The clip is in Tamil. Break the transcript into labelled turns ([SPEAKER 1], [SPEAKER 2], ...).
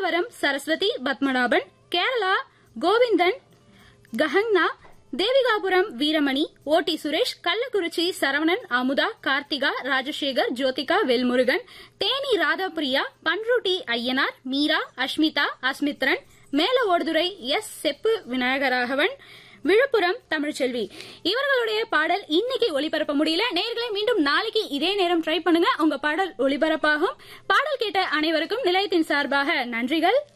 [SPEAKER 1] மாதவரம் சரஸ்வதி பத்மநாபன் கேரளா கோவிந்தன் கஹங்னா தேவிகாபுரம் வீரமணி ஓடி சுரேஷ் கள்ளக்குறிச்சி சரவணன் அமுதா கார்த்திகா ராஜசேகர் ஜோதிகா வேல்முருகன் தேனி ராதாபிரியா பன்ருட்டி ஐயனார் மீரா அஷ்மிதா அஸ்மித்ரன் மேல ஓடுதுறை எஸ் செப்பு விநாயகராகவன் விழுப்புரம் தமிழ்ச்செல்வி இவர்களுடைய பாடல் இன்னைக்கு ஒளிபரப்ப முடியல நேர்களை மீண்டும் நாளைக்கு இதே நேரம் ட்ரை பண்ணுங்க உங்க பாடல் ஒளிபரப்பாகும் பாடல் கேட்ட அனைவருக்கும் நிலையத்தின் சார்பாக நன்றிகள்